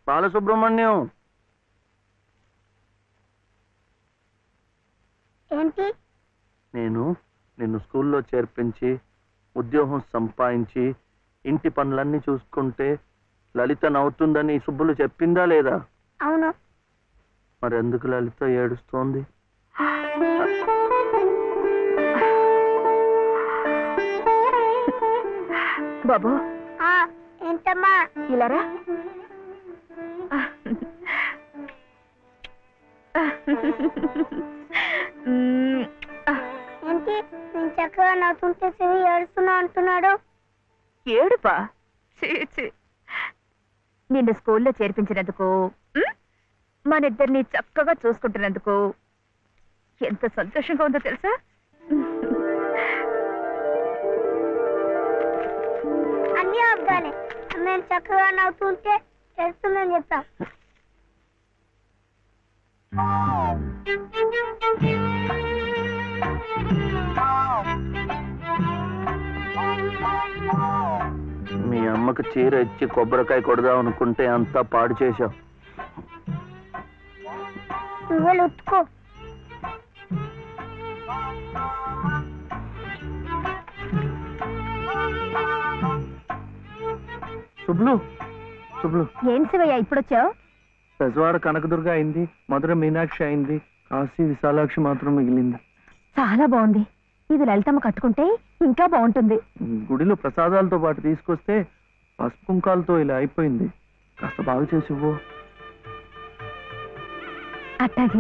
బాలసుబ్రహ్మణ్యం ఏంటి నేను నిన్ను స్కూల్లో చేర్పించి ఉద్యోగం సంపాదించి ఇంటి పనులన్నీ చూసుకుంటే లలిత నవ్వుతుందని సుబ్బులు చెప్పిందా లేదా అవును మరి ఎందుకు లలిత ఏడుస్తోంది బాబు ఆ ఏంటమ్మా ఇలారా మ్మ్. ఏంటి నేను చక్కగా నవ్వుతుంటే శివి ఏడుస్తున్నా అంటున్నాడు ఏడుపా చీ, చీ. నిన్ను స్కూల్లో చేర్పించినందుకు మ్? మనిద్దరిని చక్కగా చూసుకుంటున్నందుకు ఎంత సంతోషంగా ఉందో తెలుసా అన్ని అబ్బాలే మేము చక్కగా నవ్వుతుంటే ఏడుస్తుందని చెప్తాం మీ అమ్మకి చీర ఇచ్చి కొబ్బరికాయ కొడదాం అనుకుంటే అంతా పాడు చేశావు నువ్వే ఉత్తుకో శుభ్లు శుభ్లు ఏం శివయ్య ఇప్పుడొచ్చావు పెజవాడ కనకదుర్గ అయింది మధుర మీనాక్షి అయింది కాశీ విశాలాక్షి మాత్రం మిగిలింది చాలా బాగుంది ఇది లలితమ్మ కట్టుకుంటే ఇంకా బాగుంటుంది గుడిలో ప్రసాదాలతో పాటు తీసుకొస్తే పసుపు కుంకాలతో ఇలా అయిపోయింది కాస్త బాగు చేసి ఇవ్వు అట్టాగే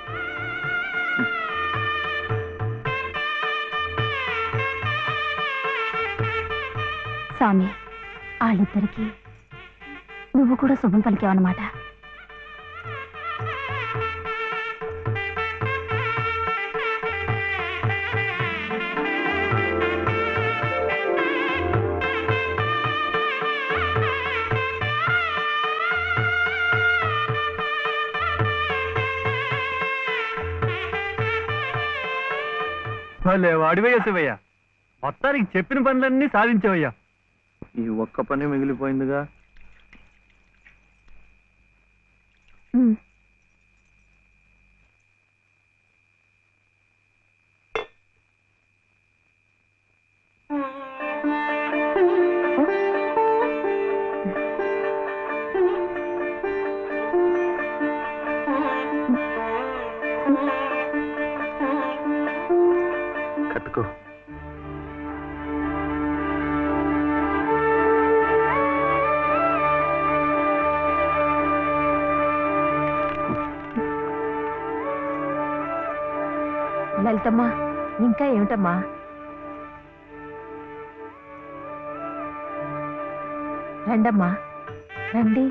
స్వామి వాళ్ళిద్దరికి నువ్వు కూడా శుభం పలికావన్నమాట భలే వాడివయ్యా శివయ్య మొత్తానికి చెప్పిన పనులన్నీ సాధించవయ్యా ఈ ఒక్క పని మిగిలిపోయిందిగా ఉమ్. కట్టుకో లలితమ్మా ఇంకా ఏమిటమ్మా రండమ్మా రండి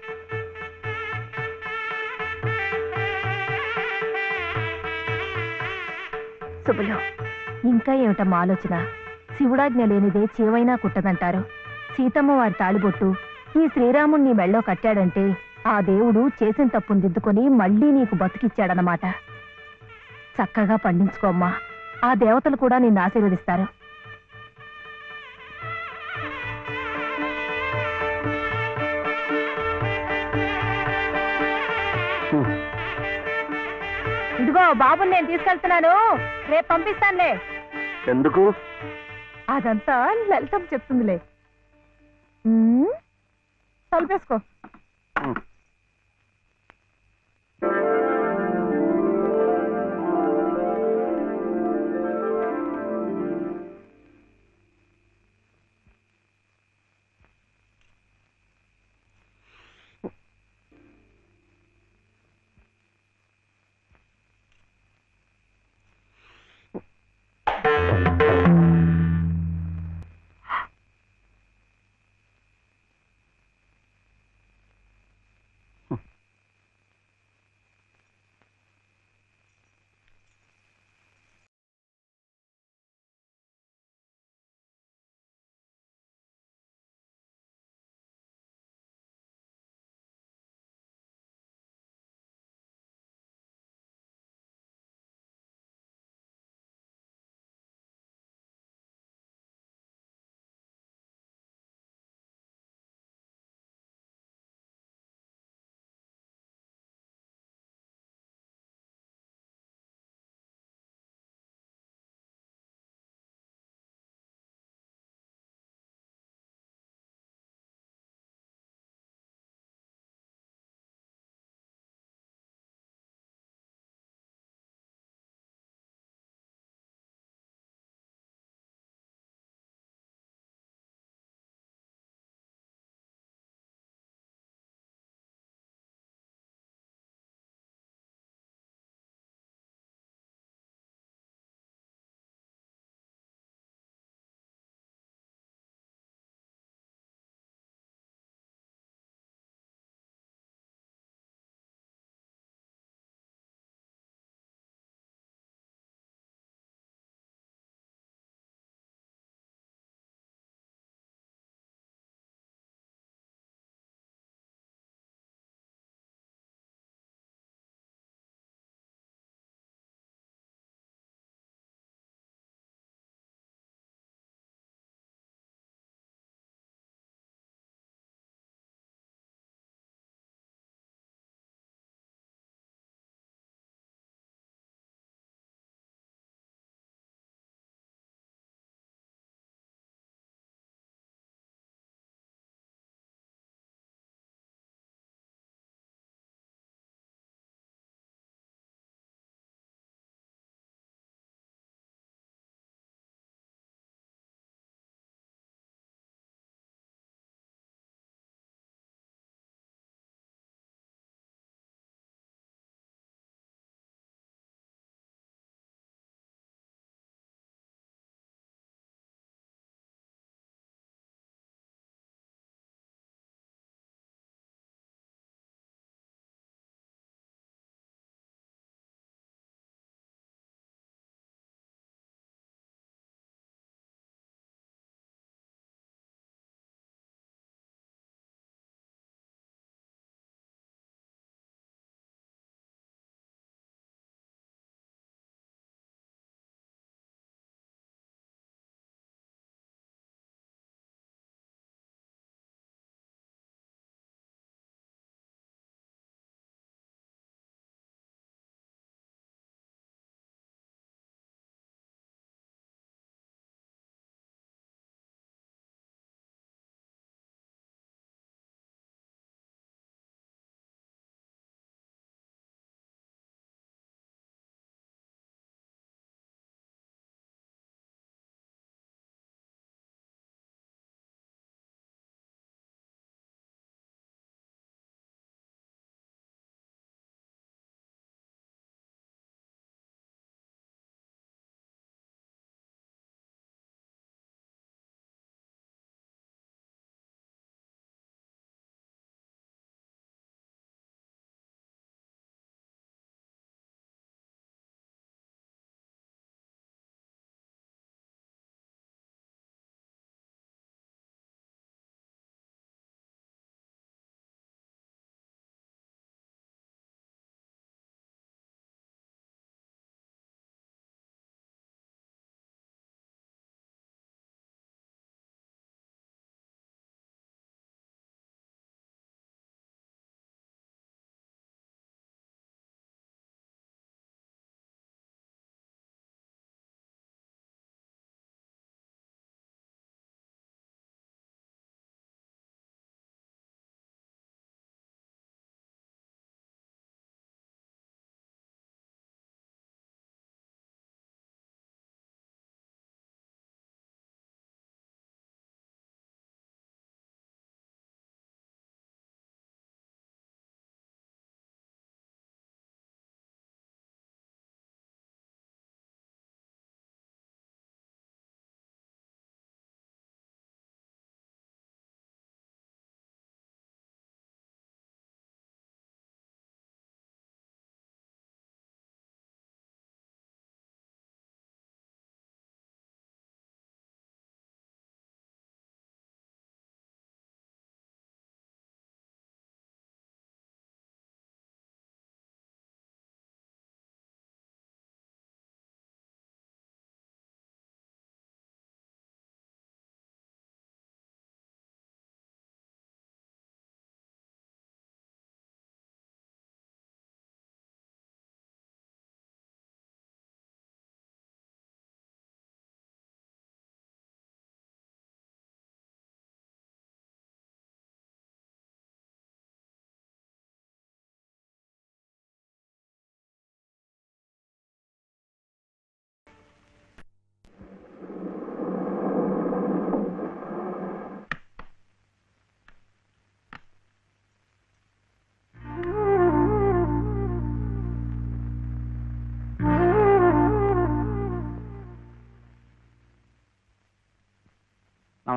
శుభలో ఇంకా ఏమిటమ్మా ఆలోచన శివుడాజ్ఞ లేనిదే చీవైనా కుట్టదంటారు సీతమ్మ వారి తాళిబొట్టు ఈ శ్రీరాముణ్ణి మెళ్ళో కట్టాడంటే ఆ దేవుడు చేసిన తప్పును దిద్దుకొని మళ్ళీ నీకు బతికిచ్చాడనమాట చక్కగా పండించుకోమ్మా ఆ దేవతలు కూడా నిన్ను ఆశీర్వదిస్తారు హ్మ్. ఇదిగో బాబుని నేను తీసుకెళ్తున్నాను రేపు పంపిస్తానులే ఎందుకు అదంతా లలితం చెప్తుందిలే ఉమ్, తలుపేసుకో హ్మ్.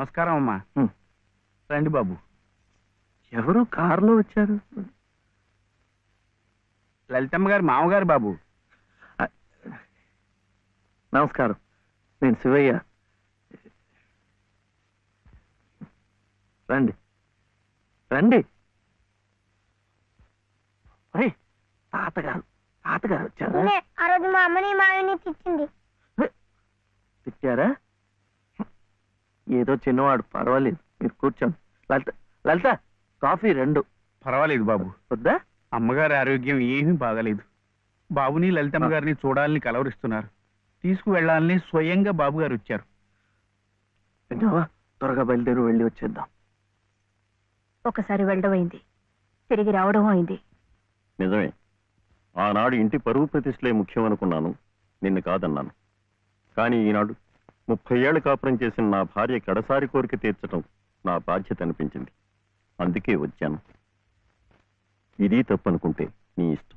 నమస్కారం అమ్మా హ్మ్. రండి బాబు ఎవరు కారులో వచ్చారు లలితమ్మ గారు మామగారు బాబు నమస్కారం నేను శివయ్య రండి రండి ఓయ్, తాతగారు తాతగారు వచ్చారా నేనే ఆ రోజు మా అమ్మని మావిని తెచ్చింది తిట్టారా ఏదో చిన్నవాడు పర్వాలేదు మీరు కూర్చోండి లలిత లలిత కాఫీ రెండు పర్వాలేదు బాబు వద్దా అమ్మగారి ఆరోగ్యం ఏమీ బాగలేదు బాబుని లలితమ్మ గారిని చూడాలని కలవరిస్తున్నారు తీసుకువెళ్ళాలని స్వయంగా బాబు గారు వచ్చారు విన్నావా త్వరగా బయలుదేరి వెళ్ళి వచ్చేద్దాం ఒకసారి వెళ్ళడం అయింది తిరిగి రావడం అయింది నిజమే ఆనాడు ఇంటి పరువు ప్రతిష్టలే ముఖ్యం అనుకున్నాను నిన్ను కాదన్నాను కానీ ఈనాడు ముప్పై ఏళ్ళు కాపురం చేసిన నా భార్య కడసారి కోరిక తీర్చడం నా బాధ్యత అనిపించింది అందుకే వచ్చాను ఇది తప్పనుకుంటే నీ ఇష్టం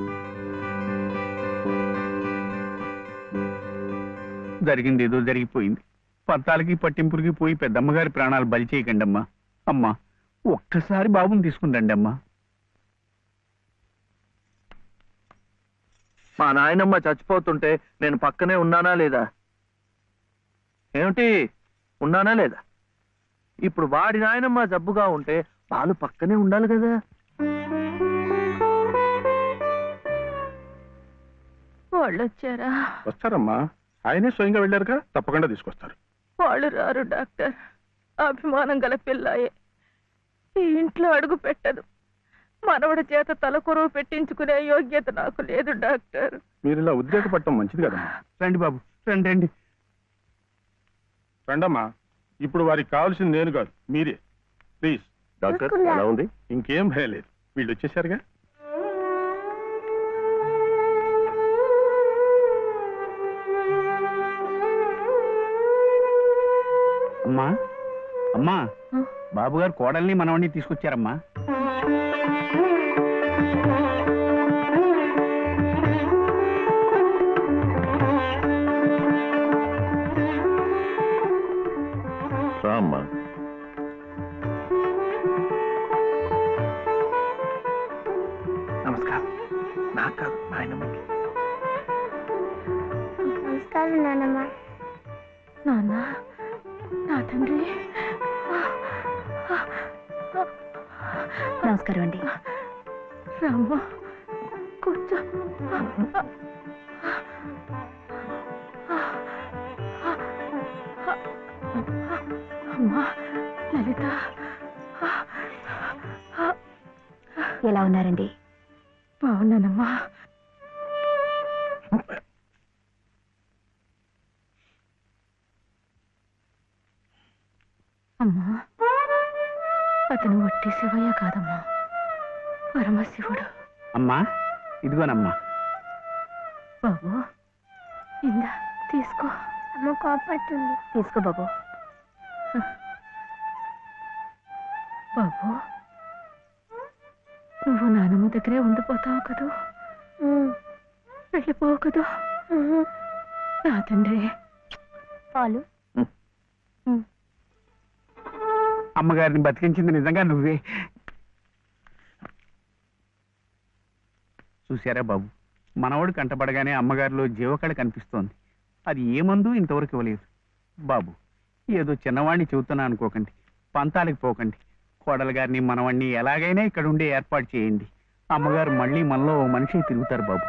జరిగింది ఏదో జరిగిపోయింది పత్తాలకి పట్టింపులకి పోయి పెద్దమ్మగారి ప్రాణాలు బలి చేయకండి అమ్మా అమ్మా ఒక్కసారి బాబుని తీసుకుందండి అమ్మా మా నాయనమ్మ చచ్చిపోతుంటే నేను పక్కనే ఉన్నానా లేదా ఏమిటి ఉన్నానా లేదా ఇప్పుడు వాడి నాయనమ్మ జబ్బుగా ఉంటే వాళ్ళు పక్కనే ఉండాలి కదా వాళ్ళు వచ్చారా వస్తారమ్మా ఆయనే స్వయంగా వెళ్ళారుగా తప్పకుండా తీసుకొస్తారు వాళ్ళు రారు డాక్టర్ అభిమానం గల పిల్లాయే ఈ ఇంట్లో అడుగు పెట్టదు మనవడి చేత తలకొరువు పెట్టించుకునే యోగ్యత నాకు లేదు డాక్టర్ మీరు ఇలా ఉద్రేకపడటం మంచిది కదమ్మా రండి బాబు రండి రండి రండమ్మా ఇప్పుడు వారికి కావాల్సింది నేను కాదు మీరే ప్లీజ్ డాక్టర్, చూసుకుందా? ఎలా ఉంది ఇంకేం భయం లేదు వీళ్ళు వచ్చేసారుగా అమ్మా అమ్మా బాబు గారు కోడల్ని మనవణ్ణి తీసుకొచ్చారమ్మా రామ్మా నమస్కారం నాకు కాదు నాయనమ్మకి నమస్కారం నాన్నమ్మ నాన్న నా తండ్రి నమస్కారం అండి రామ్మ కూర్చో అమ్మా లలిత ఎలా ఉన్నారండి బాగున్నానమ్మా అమ్మా అతను వట్టి శివయ్య కాదమ్మా పరమశివుడు అమ్మా ఇదిగోనమ్మా బాబు ఇందా తీసుకో అమ్మ కోపడుతుంది తీసుకో బాబు బాబు నువ్వు నానమ్మ దగ్గరే ఉండిపోతావు కదూ ఉమ్, వెళ్ళిపోవు కదూ ఉహు. నా తండ్రి పాలు అమ్మగారిని బతికించింది నిజంగా నువ్వే చూశారా బాబు మనవడు కంటపడగానే అమ్మగారిలో జీవకళ కనిపిస్తోంది అది ఏ మందు ఇంతవరకు ఇవ్వలేదు బాబు ఏదో చిన్నవాణ్ణి చెబుతున్నా అనుకోకండి పంతాలకు పోకండి కోడలు గారిని మనవాణ్ణి ఎలాగైనా ఇక్కడ ఉండే ఏర్పాటు చేయండి అమ్మగారు మళ్ళీ మనలో ఓ మనిషి తిరుగుతారు బాబు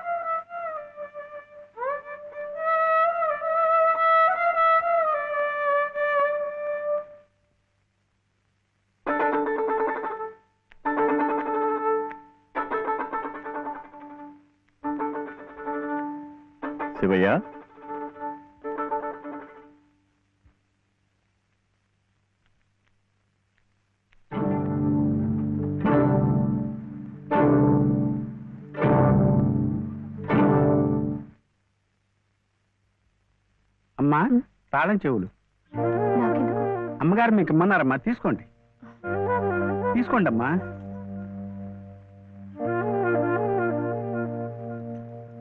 శివయ్య అమ్మా తాళం చెవులు నాకెందుకు అమ్మగారు మీకు ఇమ్మన్నారమ్మా తీసుకోండి తీసుకోండి అమ్మా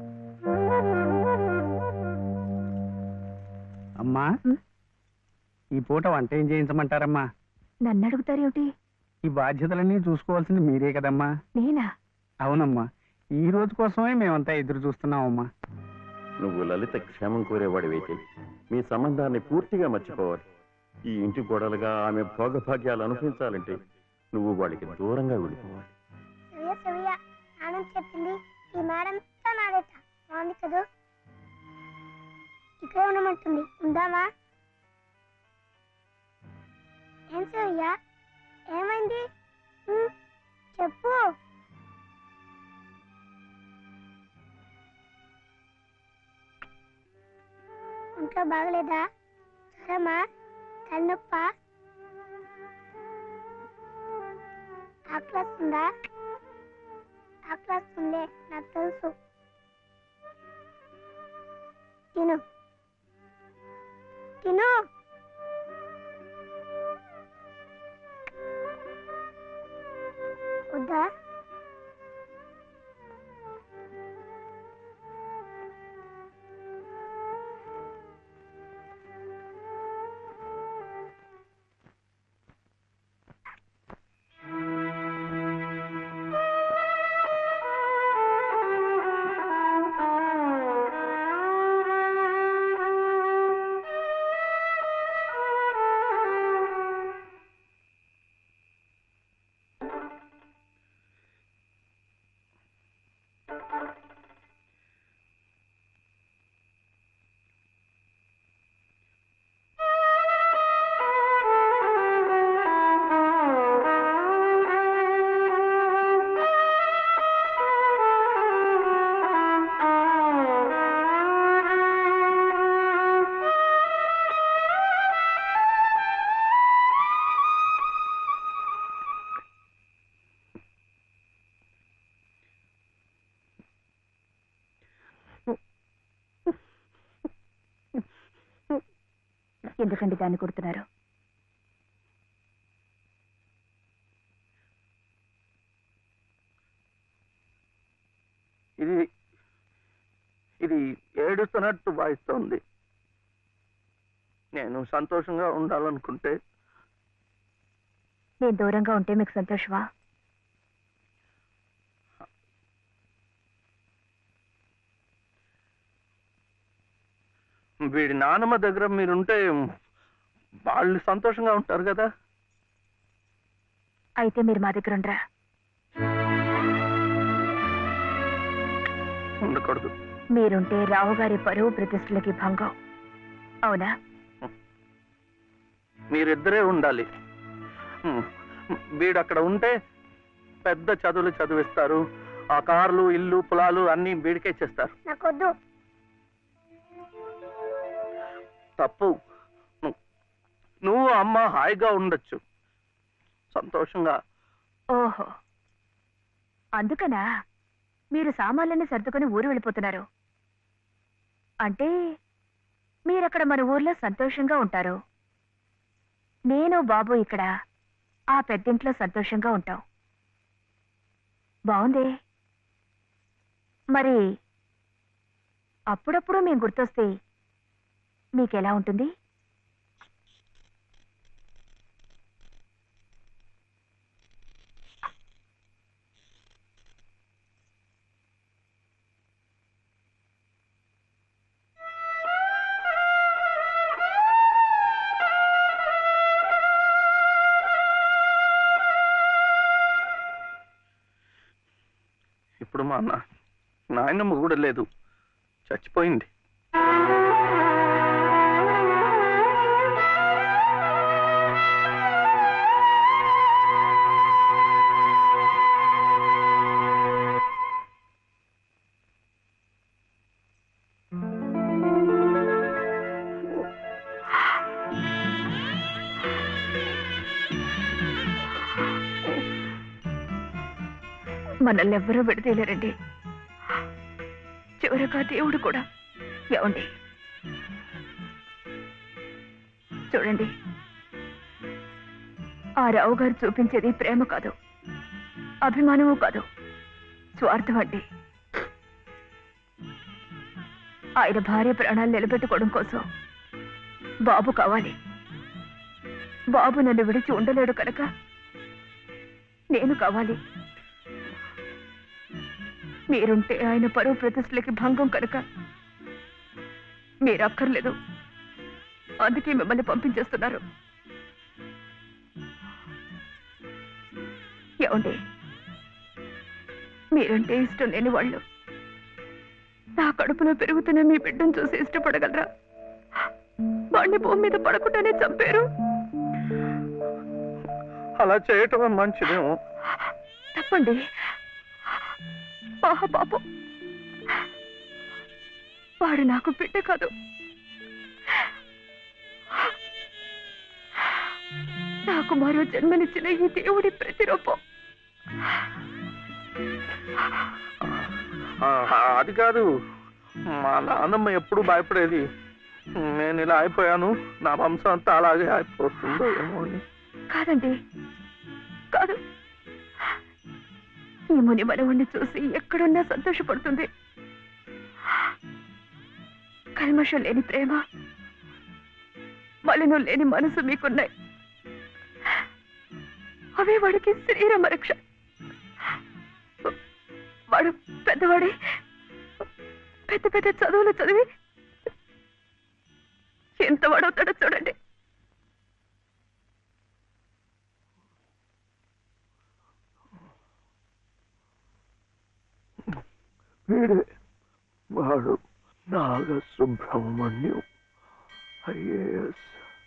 అమ్మా ఉమ్. ఈ పూట వంట ఏం చేయించమంటారమ్మా నన్ను అడుగుతారేమిటి ఈ బాధ్యతలన్నీ చూసుకోవాల్సింది మీరే కదమ్మా నేనా అవునమ్మా ఈ రోజు కోసమే మేమంతా ఎదురు చూస్తున్నామమ్మా నువ్వు లలిత క్షేమం కోరేవాడివైతే మీ సంబంధాన్ని పూర్తిగా మర్చిపోవాలి ఈ ఇంటి గొడవలుగా ఆమె భోగభాగ్యాలు అనుభవించాలంటే నువ్వు వాడికి దూరంగా వెళ్ళిపోవాలి సవ్య సవ్య నాన్న చెప్పింది ఈ మేడం నాడేట బాగుంది కదూ ఇక్కడే ఉండమంటుంది ఉందామా ఏం సవ్య ఏమైంది ఉమ్, చెప్పు ఇంట్లో బాగలేదా జ్వరమా తలనొప్ప ఆకలిస్తుందా ఆకలిస్తుందే నాకు తెలుసు తిను తిను వద్దా ఎందుకండి దాన్ని కొడుతున్నారు ఇది ఇది ఏడుస్తున్నట్టు వాయిస్తోంది నేను సంతోషంగా ఉండాలనుకుంటే నేను దూరంగా ఉంటే మీకు సంతోషమా వీడి నానమ్మ దగ్గర మీరుంటే వాళ్ళు సంతోషంగా ఉంటారు కదా అయితే మీరు మా దగ్గర ఉండరా ఉండకూడదు మీరుంటే రావుగారి పరువు ప్రతిష్టలకి భంగం అవునా మీరిద్దరే ఉండాలి హ్మ్. వీడు అక్కడ ఉంటే పెద్ద చదువులు చదివిస్తారు ఆ కార్లు ఇల్లు పొలాలు అన్ని వీడికే చేస్తారు నాకొద్దు తప్పు ను- నువ్వు అమ్మ హాయిగా ఉండొచ్చు సంతోషంగా ఓహో అందుకనా మీరు సామాన్లన్నీ సర్దుకొని ఊరు వెళ్ళిపోతున్నారు అంటే మీరక్కడ మన ఊర్లో సంతోషంగా ఉంటారు నేను బాబు ఇక్కడ ఆ పెద్దింట్లో సంతోషంగా ఉంటాం బాగుంది మరి అప్పుడప్పుడు మేము గుర్తొస్తే మీకెలా ఉంటుంది ఇప్పుడు మా నా నాయనమ్మ కూడా లేదు చచ్చిపోయింది మనల్ని ఎవ్వరూ విడదీయలేరండి చివరిగా దేవుడు కూడా ఏమండి చూడండి ఆ రావు గారు చూపించేది ప్రేమ కాదు అభిమానము కాదు స్వార్థం అండి ఆయన భార్య ప్రాణాలు నిలబెట్టుకోవడం కోసం బాబు కావాలి బాబు నన్ను విడిచి ఉండలేడు కనుక నేను కావాలి మీరుంటే ఆయన పరువు ప్రతిష్టలకి భంగం కనుక మీరు అక్కర్లేదు అందుకే మిమ్మల్ని పంపించేస్తున్నారు ఏమండి మీరంటే ఇష్టం లేని వాళ్ళు నా కడుపులో పెరుగుతున్న మీ బిడ్డను చూసి ఇష్టపడగలరా వాడిని భూమి మీద పడకుండానే చంపారు అలా చేయటం మంచిదేమో తప్పండి ఆహా పాపం వాడు నాకు బిడ్డ కాదు నాకు మరో జన్మనిచ్చిన ఈ దేవుడి ప్రతిరూపం ఆ, అది కాదు మా నాన్నమ్మ ఎప్పుడు భయపడేది నేను ఇలా అయిపోయాను నా వంశం అంతా అలాగే అయిపోతుందో ఏమో అని కాదండి కాదు ఈ ముని మనవుణ్ణి చూసి ఎక్కడున్నా సంతోషపడుతుంది కల్మషం లేని ప్రేమ మలినం లేని మనసు మీకున్నాయి అవే వాడికి శ్రీరామ రక్ష వాడు పెద్దవాడి పెద్ద పెద్ద చదువులు చదివి ఎంత వాడవుతాడో చూడండి వీడే వాడు నాగ సుబ్రహ్మణ్యం ఐఏఎస్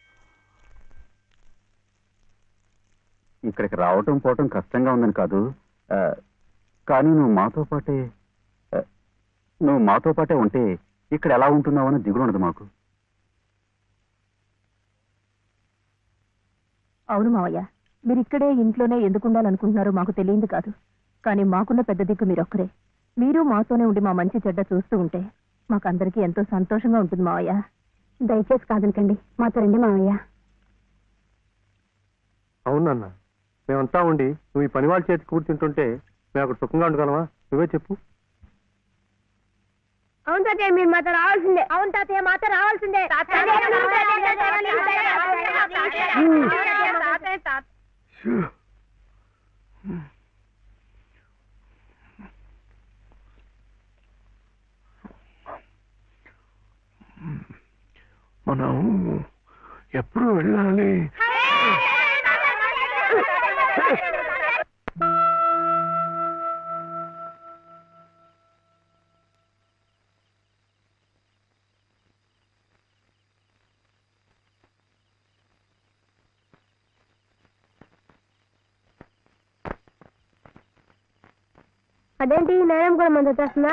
ఇక్కడికి రావటం పోవటం కష్టంగా ఉందని కాదు ఆ, కానీ నువ్వు మాతో పాటే ఆ, నువ్వు మాతో పాటే ఉంటే ఇక్కడ ఎలా ఉంటున్నావు అని దిగులు ఉండదు మాకు అవును మావయ్య మీరు ఇక్కడే ఇంట్లోనే ఎందుకు ఉండాలనుకుంటున్నారో మాకు తెలియంది కాదు కానీ మాకున్న పెద్ద దిక్కు మీరొక్కరే మీరు మాతోనే ఉండి మా మంచి చెడ్డ చూస్తూ ఉంటే మాకందరికీ ఎంతో సంతోషంగా ఉంటుంది మావయ్య దయచేసి కాదనకండి మాతో రండి మావయ్య అవునన్న మేమంతా ఉండి నువ్వు ఈ పని వాళ్ళ చేతి కూర్చుంటుంటే మేము అక్కడ సుఖంగా ఉండగలమా నువ్వే చెప్పు అవును తాతయ్య మీరు మాతో రావాల్సిందే అవును తాతయ్య మాతో రావాల్సిందే మనం ఎప్పుడు వెళ్ళాలి అదేంటి నేరం కూడా మంది వచ్చేస్తుందా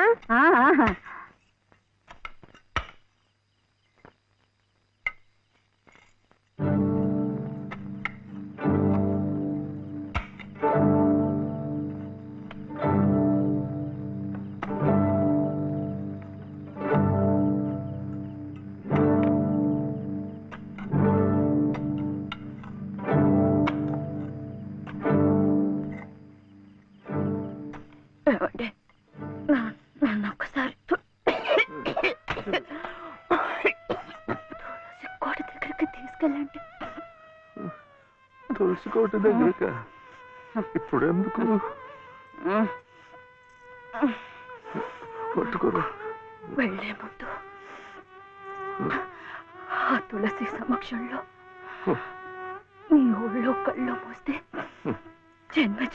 ఏమండి? నా- నన్ను ఒక్కసారి తు- తులసి కోట దగ్గరికి తీసుకెళ్ళండి తులసికోట దగ్గరక ఇప్పుడు ఎందుకు పట్టుకోరు వెళ్లే ముందు ఆ తులసి సమక్షంలో మీ ఊళ్ళో కళ్ళు మూస్తే జన్మ